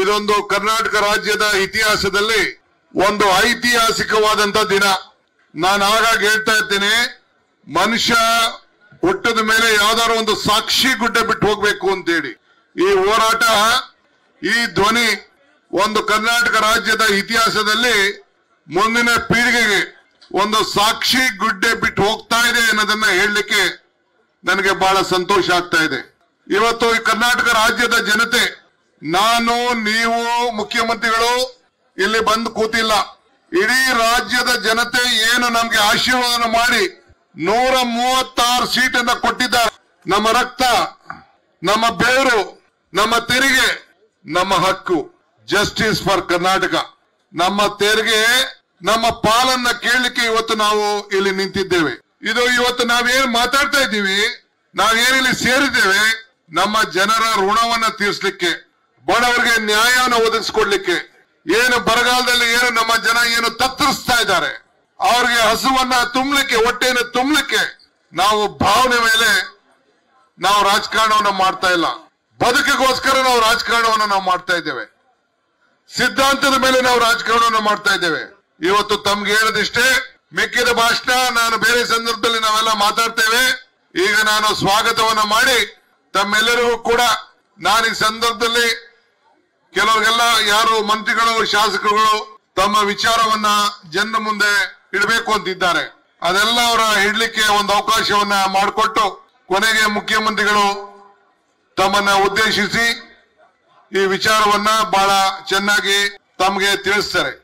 ಇದೊಂದು ಕರ್ನಾಟಕ ರಾಜ್ಯದ ಇತಿಹಾಸದಲ್ಲಿ ಒಂದು ಐತಿಹಾಸಿಕವಾದಂತ ದಿನ ನಾನು ಆಗಾಗ ಹೇಳ್ತಾ ಇದ್ದೇನೆ ಮನುಷ್ಯ ಹುಟ್ಟದ ಮೇಲೆ ಯಾವ್ದಾದ್ರು ಒಂದು ಸಾಕ್ಷಿ ಗುಡ್ಡ ಬಿಟ್ಟು ಹೋಗ್ಬೇಕು ಅಂತೇಳಿ ಈ ಹೋರಾಟ ಈ ಧ್ವನಿ ಒಂದು ಕರ್ನಾಟಕ ರಾಜ್ಯದ ಇತಿಹಾಸದಲ್ಲಿ ಮುಂದಿನ ಪೀಳಿಗೆಗೆ ಒಂದು ಸಾಕ್ಷಿ ಗುಡ್ಡೆ ಬಿಟ್ಟು ಹೋಗ್ತಾ ಇದೆ ಅನ್ನೋದನ್ನ ಹೇಳಲಿಕ್ಕೆ ನನಗೆ ಬಹಳ ಸಂತೋಷ ಆಗ್ತಾ ಇದೆ ಇವತ್ತು ಈ ಕರ್ನಾಟಕ ರಾಜ್ಯದ ಜನತೆ ನಾನು ನೀವು ಮುಖ್ಯಮಂತ್ರಿಗಳು ಇಲ್ಲಿ ಬಂದು ಕೂತಿಲ್ಲ ಇಡೀ ರಾಜ್ಯದ ಜನತೆ ಏನು ನಮ್ಗೆ ಆಶೀರ್ವಾದ ಮಾಡಿ ನೂರ ಮೂವತ್ತಾರು ಸೀಟನ್ನ ಕೊಟ್ಟಿದ್ದಾರೆ ನಮ್ಮ ರಕ್ತ ನಮ್ಮ ಬೇರು ನಮ್ಮ ತೆರಿಗೆ ನಮ್ಮ ಹಕ್ಕು ಜಸ್ಟಿಸ್ ಫಾರ್ ಕರ್ನಾಟಕ ನಮ್ಮ ತೆರಿಗೆ ನಮ್ಮ ಪಾಲನ್ನ ಕೇಳಲಿಕ್ಕೆ ಇವತ್ತು ನಾವು ಇಲ್ಲಿ ನಿಂತಿದ್ದೇವೆ ಇದು ಇವತ್ತು ನಾವೇನ್ ಮಾತಾಡ್ತಾ ಇದ್ದೀವಿ ನಾವೇನಿಲ್ಲಿ ಸೇರಿದ್ದೇವೆ ನಮ್ಮ ಜನರ ಋಣವನ್ನ ತೀರಿಸಲಿಕ್ಕೆ ಬಡವರಿಗೆ ನ್ಯಾಯವನ್ನು ಒದಗಿಸ್ಕೊಡ್ಲಿಕ್ಕೆ ಏನು ಬರಗಾಲದಲ್ಲಿ ಏನು ನಮ್ಮ ಜನ ಏನು ತತ್ತರಿಸ್ತಾ ಇದ್ದಾರೆ ಅವ್ರಿಗೆ ಹಸುವನ್ನ ತುಂಬಲಿಕ್ಕೆ ಹೊಟ್ಟೆಯನ್ನು ತುಂಬಲಿಕ್ಕೆ ನಾವು ಭಾವನೆ ಮೇಲೆ ನಾವು ರಾಜಕಾರಣವನ್ನ ಮಾಡ್ತಾ ಇಲ್ಲ ಬದುಕಿಗೋಸ್ಕರ ನಾವು ರಾಜಕಾರಣವನ್ನ ನಾವು ಮಾಡ್ತಾ ಇದ್ದೇವೆ ಸಿದ್ಧಾಂತದ ಮೇಲೆ ನಾವು ರಾಜಕಾರಣವನ್ನು ಮಾಡ್ತಾ ಇದ್ದೇವೆ ಇವತ್ತು ತಮ್ಗೆ ಹೇಳದಿಷ್ಟೇ ಮಿಕ್ಕಿದ ಭಾಷಣ ನಾನು ಬೇರೆ ಸಂದರ್ಭದಲ್ಲಿ ನಾವೆಲ್ಲ ಮಾತಾಡ್ತೇವೆ ಈಗ ನಾನು ಸ್ವಾಗತವನ್ನ ಮಾಡಿ ತಮ್ಮೆಲ್ಲರಿಗೂ ಕೂಡ ನಾನು ಈ ಸಂದರ್ಭದಲ್ಲಿ ಕೆಲವರಿಗೆಲ್ಲ ಯಾರು ಮಂತ್ರಿಗಳು ಶಾಸಕರುಗಳು ತಮ್ಮ ವಿಚಾರವನ್ನ ಜನರ ಮುಂದೆ ಇಡಬೇಕು ಅಂತಿದ್ದಾರೆ ಅದೆಲ್ಲ ಅವರ ಇಡ್ಲಿಕ್ಕೆ ಒಂದು ಅವಕಾಶವನ್ನ ಮಾಡಿಕೊಟ್ಟು ಕೊನೆಗೆ ಮುಖ್ಯಮಂತ್ರಿಗಳು ತಮ್ಮನ್ನ ಉದ್ದೇಶಿಸಿ ಈ ವಿಚಾರವನ್ನ ಬಹಳ ಚೆನ್ನಾಗಿ ತಮಗೆ ತಿಳಿಸ್ತಾರೆ